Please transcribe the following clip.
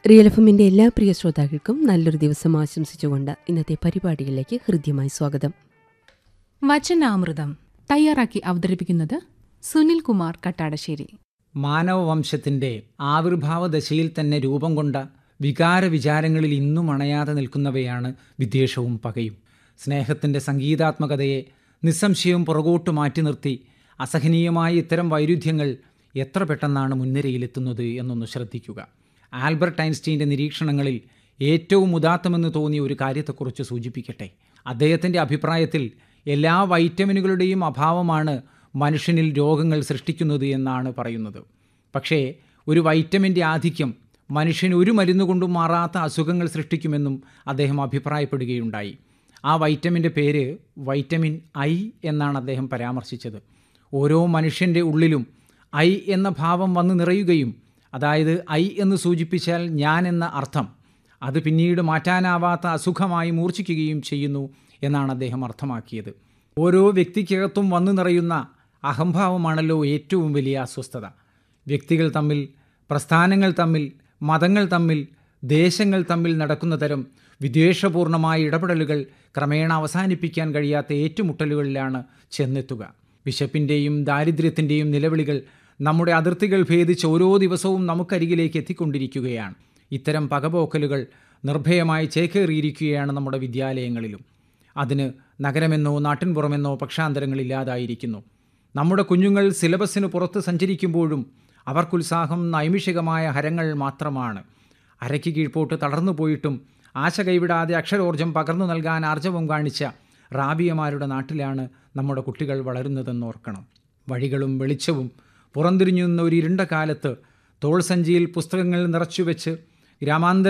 real എഫമിന്റെ എല്ലാ പ്രിയ ശ്രോതാക്കൾക്കും നല്ലൊരു ദിവസം ആശംസിച്ചുകൊണ്ട് ഇന്നത്തെ പരിപാടികളിലേക്ക് ഹൃദ്യമായി സ്വാഗതം വചനാമൃതം തയ്യാറാക്കി അവതരിപ്പിക്കുന്നത് സുനിൽ കുമാർ കട്ടാടശ്ശേരി മാനവവംശത്തിൻ്റെ ആവിർഭാവ ദശയിൽ തന്നെ രൂപം കൊണ്ട വികാര വിചാരങ്ങളിൽ ഇന്നും അണയാതെ നിൽക്കുന്നവയാണ് വിദ്വേഷവും പകയും സ്നേഹത്തിൻ്റെ സംഗീതാത്മകതയെ നിസ്സംശയവും പുറകോട്ട് മാറ്റി നിർത്തി അസഹനീയമായ ഇത്തരം വൈരുദ്ധ്യങ്ങൾ എത്ര പെട്ടെന്നാണ് മുൻനിരയിലെത്തുന്നത് എന്നൊന്ന് ശ്രദ്ധിക്കുക ആൽബർട്ട് ഐൻസ്റ്റീൻ്റെ നിരീക്ഷണങ്ങളിൽ ഏറ്റവും ഉദാത്തമെന്ന് തോന്നിയ ഒരു കാര്യത്തെക്കുറിച്ച് സൂചിപ്പിക്കട്ടെ അദ്ദേഹത്തിൻ്റെ അഭിപ്രായത്തിൽ എല്ലാ വൈറ്റമിനുകളുടെയും അഭാവമാണ് മനുഷ്യനിൽ രോഗങ്ങൾ സൃഷ്ടിക്കുന്നത് എന്നാണ് പറയുന്നത് പക്ഷേ ഒരു വൈറ്റമിൻ്റെ ആധിക്യം മനുഷ്യന് ഒരു മരുന്ന് കൊണ്ടും മാറാത്ത അസുഖങ്ങൾ സൃഷ്ടിക്കുമെന്നും അദ്ദേഹം അഭിപ്രായപ്പെടുകയുണ്ടായി ആ വൈറ്റമിൻ്റെ പേര് വൈറ്റമിൻ ഐ എന്നാണ് അദ്ദേഹം പരാമർശിച്ചത് ഓരോ മനുഷ്യൻ്റെ ഉള്ളിലും ഐ എന്ന ഭാവം വന്ന് നിറയുകയും അതായത് ഐ എന്ന് സൂചിപ്പിച്ചാൽ ഞാൻ എന്ന അർത്ഥം അത് പിന്നീട് മാറ്റാനാവാത്ത അസുഖമായി മൂർച്ഛിക്കുകയും ചെയ്യുന്നു എന്നാണ് അദ്ദേഹം അർത്ഥമാക്കിയത് ഓരോ വ്യക്തിക്കകത്തും വന്നു നിറയുന്ന അഹംഭാവമാണല്ലോ ഏറ്റവും വലിയ അസ്വസ്ഥത വ്യക്തികൾ തമ്മിൽ പ്രസ്ഥാനങ്ങൾ തമ്മിൽ മതങ്ങൾ തമ്മിൽ ദേശങ്ങൾ തമ്മിൽ നടക്കുന്ന തരം വിദ്വേഷപൂർണമായ ഇടപെടലുകൾ ക്രമേണ അവസാനിപ്പിക്കാൻ കഴിയാത്ത ഏറ്റുമുട്ടലുകളിലാണ് ചെന്നെത്തുക വിശപ്പിൻ്റെയും ദാരിദ്ര്യത്തിൻ്റെയും നിലവിളികൾ നമ്മുടെ അതിർത്തികൾ ഭേദിച്ച് ഓരോ ദിവസവും നമുക്കരികിലേക്ക് എത്തിക്കൊണ്ടിരിക്കുകയാണ് ഇത്തരം പകപോക്കലുകൾ നിർഭയമായി ചേക്കേറിയിരിക്കുകയാണ് നമ്മുടെ വിദ്യാലയങ്ങളിലും അതിന് നഗരമെന്നോ നാട്ടിൻപുറമെന്നോ പക്ഷാന്തരങ്ങളില്ലാതായിരിക്കുന്നു നമ്മുടെ കുഞ്ഞുങ്ങൾ സിലബസിന് പുറത്ത് സഞ്ചരിക്കുമ്പോഴും അവർക്കുത്സാഹം നൈമിഷികമായ ഹരങ്ങൾ മാത്രമാണ് അരയ്ക്ക് കീഴ്പോട്ട് തളർന്നു പോയിട്ടും ആശ കൈവിടാതെ അക്ഷരോർജം പകർന്നു നൽകാൻ ആർജവം കാണിച്ച റാബിയമാരുടെ നാട്ടിലാണ് നമ്മുടെ കുട്ടികൾ വളരുന്നതെന്ന് ഓർക്കണം വഴികളും വെളിച്ചവും പുറംതിരിഞ്ഞു നിന്ന ഒരു ഇരുണ്ട കാലത്ത് തോൾസഞ്ചിയിൽ പുസ്തകങ്ങൾ നിറച്ചുവെച്ച് ഗ്രാമാന്തര